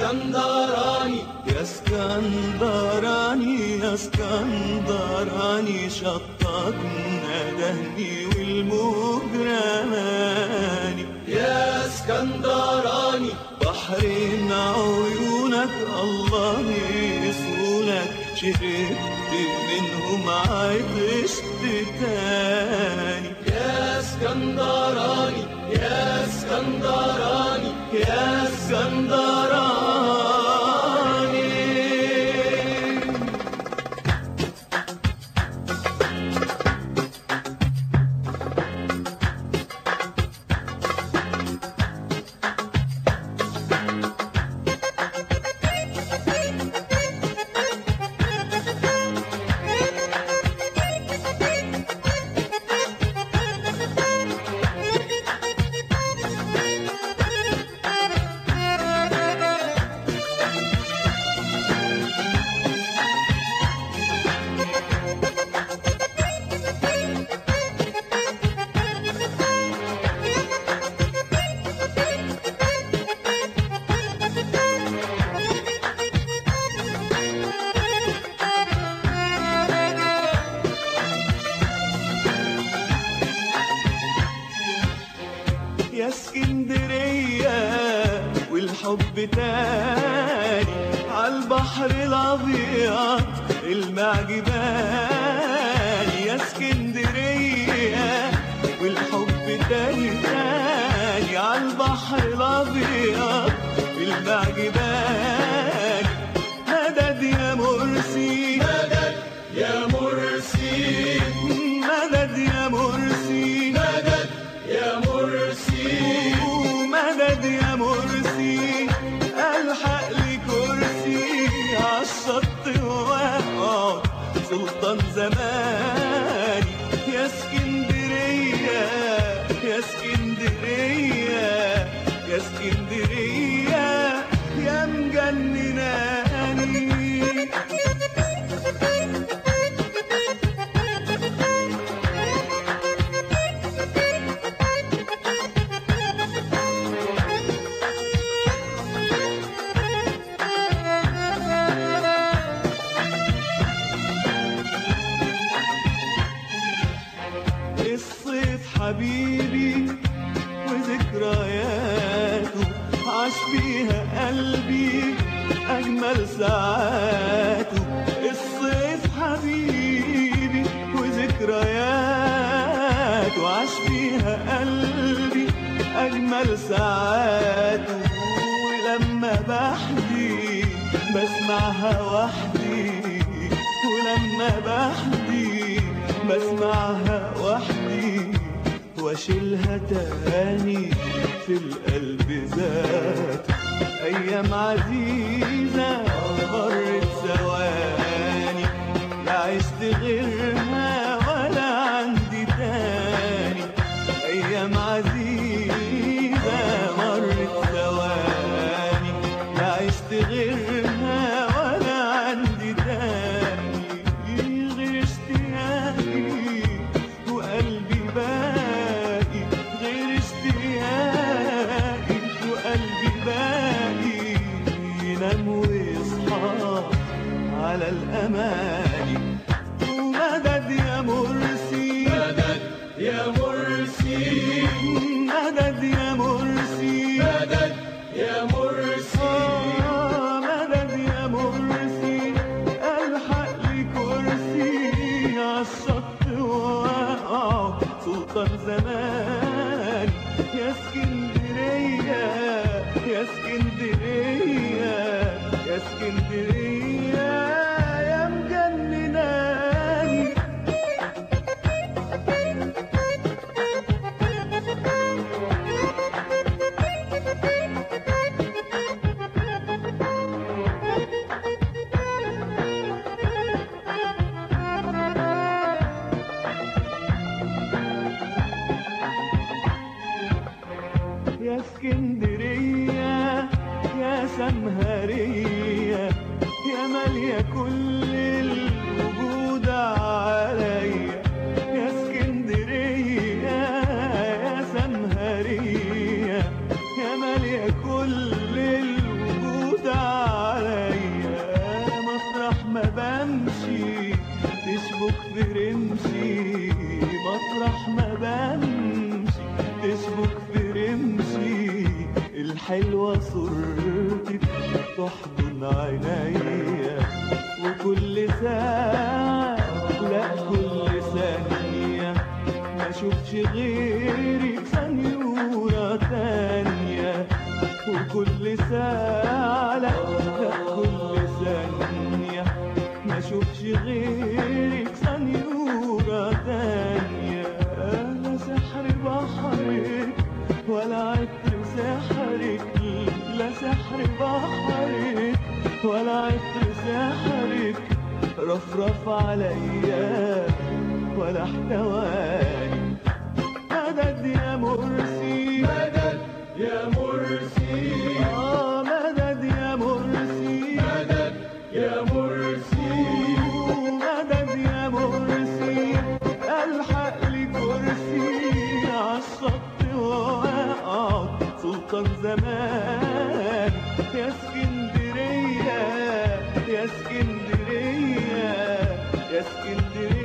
اسكندراني يا اسكندراني يا اسكندراني شطتنا دهني والموج رماني يا اسكندراني بحرين عيونك الله يسولك شربت منهم عطشت تاني يا اسكندراني يا اسكندراني يا اسكندراني يا اسكندرية والحب تاني عالبحر الأبيض المعجباني يا اسكندرية والحب تاني تاني عالبحر الأبيض المعجباني مدد يا مرسي مدد يا مرسي مدد يا مرسي مدد يا مرسي مدد يا مرسي الحق لي كرسي عالشط واقعد سلطان زماني يا اسكندرية يا اسكندرية يا اسكندرية يا مجنناني الصيف حبيبي وذكرياته عاش فيها قلبي أجمل ساعاته الصيف حبيبي وذكرياته عاش فيها قلبي أجمل ساعاته ولما بحدي بسمعها وحدي ولما بحدي بسمعها وحدي واشيلها تاني في القلب ذات ايام عزيزة مرت ثواني لا عشت غيرها ولا عندي تاني ايام عزيزة مرت ثواني لا عشت غيرها ولا عندي تاني غير اشتياقي وقلبي باقي غير اشتياقي وقلبي باقي ينام ويصحى على الأماني ومدد يا مرسي مدد يا مرسي مدد يا مرسي مدد يا مرسي آه، مدد يا مرسي الحق لي كرسي عالشط واقع سلطان زمان يا اسكندرية يا اسكندرية يا اسكندرية يا مجنناني يا اسكندرية يا سمهرية يا مالية كل الوجود عليا يا اسكندرية يا سمهرية يا مالية كل الوجود الحلوة صورتك تحضن عينيا وكل ساعة لا كل ثانية ما اشوفش غيرك سنيورة تانية وكل ساعة لا لا كل ثانية ما اشوفش غيرك سنيورة تانية لا سحر بحرك ولا عطر سحرك لا سحر بحرك ولا عطر سحرك رفرف عليا ولا احتواني مدد يا مرسي مدد يا مرسي آه مدد يا مرسي مدد يا مرسي مدد يا مرسي الحق لي كرسي عالشط واقعد سلطان زمان يا اسكندرية يا اسكندرية يا اسكندرية